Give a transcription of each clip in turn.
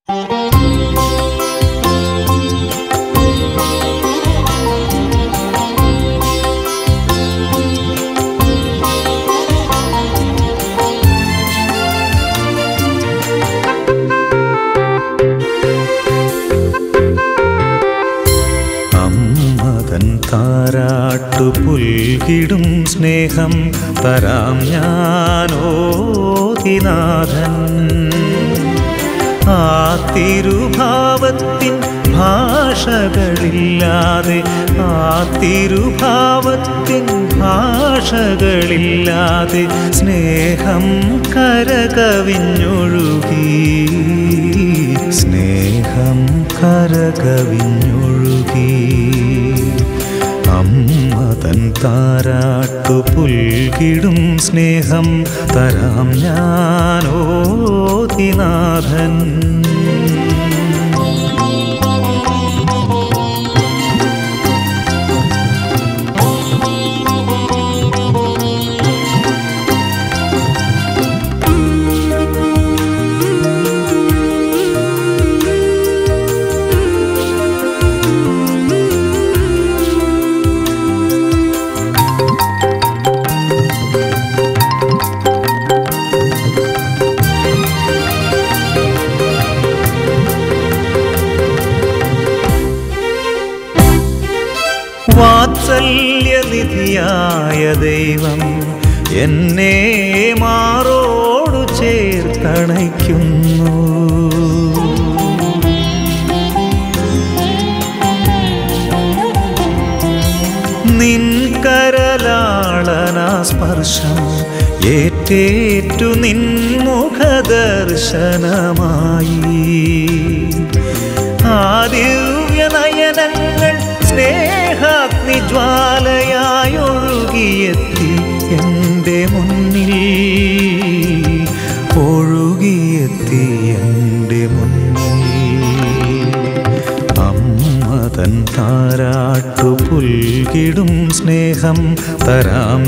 അമ്മതൻ താരാട്ടു പുൽകിടും സ്നേഹം തരാം ഞാനോതിനാഥൻ ആ തിരുഭാവത്തിൻ ഭാഷകളില്ലാതെ ആ തിരുഭാവത്തിൻ ഭാഷകളില്ലാതെ സ്നേഹം കരകവിഞ്ഞൊഴുകി സ്നേഹം കരകവിഞ്ഞൊഴുകി അമ്മ തൻ താരാട്ടു പുൽകിടും സ്നേഹം തരാം ഞാനോതിനാഥൻ വാത്സല്യനിധിയായ ദൈവം എന്നെ മാറോടു ചേർത്തണയ്ക്കുന്നു നിൻ കരലാളന സ്പർശം ഏറ്റേറ്റു നിൻ മുഖദർശനമായി ആ ദിവ്യ നയനങ്ങൾ സ്നേഹാഗ്നി ജ്വാലയായി ഒഴുകിയെത്തി എൻ്റെ മുന്നിൽ ഒഴുകിയെത്തി എൻ്റെ മുന്നിൽ അമ്മ തൻ താരാട്ടു പുൽകിടും സ്നേഹം തരാം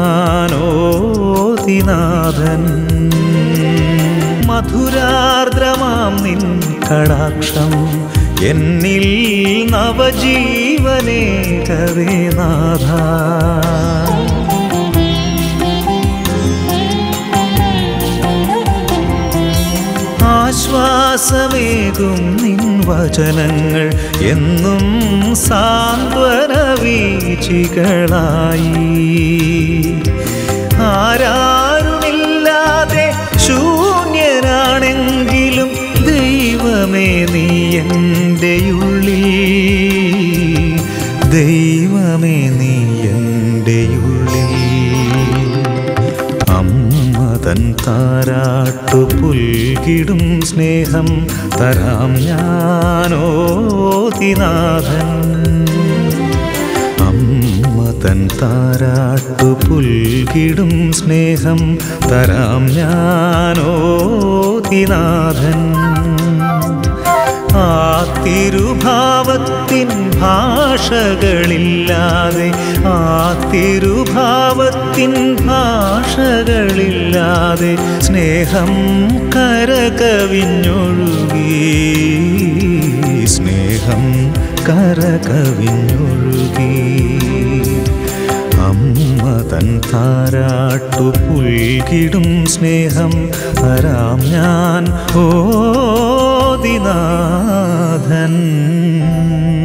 ഞാനോതിനാഥൻ മധുരാർദ്രമാം നിൻ കടാക്ഷം എന്നിൽ നവജീവനേകവേ നാഥ ആശ്വാസമേകും നിൻ വചനങ്ങൾ എന്നും സാന്ത്വന വീച്ചികളായി ആരാരുമില്ലാതെ ശൂന്യനാണെങ്കിലും ദൈവമേ നീ എൻ്റെ ഉള്ളിൽ ദൈവമേ നീ എൻ്റെ ഉള്ളിൽ അമ്മ തൻ താരാട്ടു പുൽകിടും സ്നേഹം തരാം ഞാനോതിനാഥൻ അമ്മ തൻ താരാട്ടു പുൽകിടും സ്നേഹം തരാം ഞാനോതിനാഥൻ ആ തിരുഭാവത്തിൻ ഭാഷകളില്ലാതെ ആ തിരുഭാവത്തിൻ ഭാഷകളില്ലാതെ സ്നേഹം കരകവിഞ്ഞൊഴുകി സ്നേഹം കരകവിഞ്ഞൊഴുകി അമ്മ തൻ താരാട്ടു പുൽകിടും സ്നേഹം തരാം ഞാൻ ഓതിനാഥൻ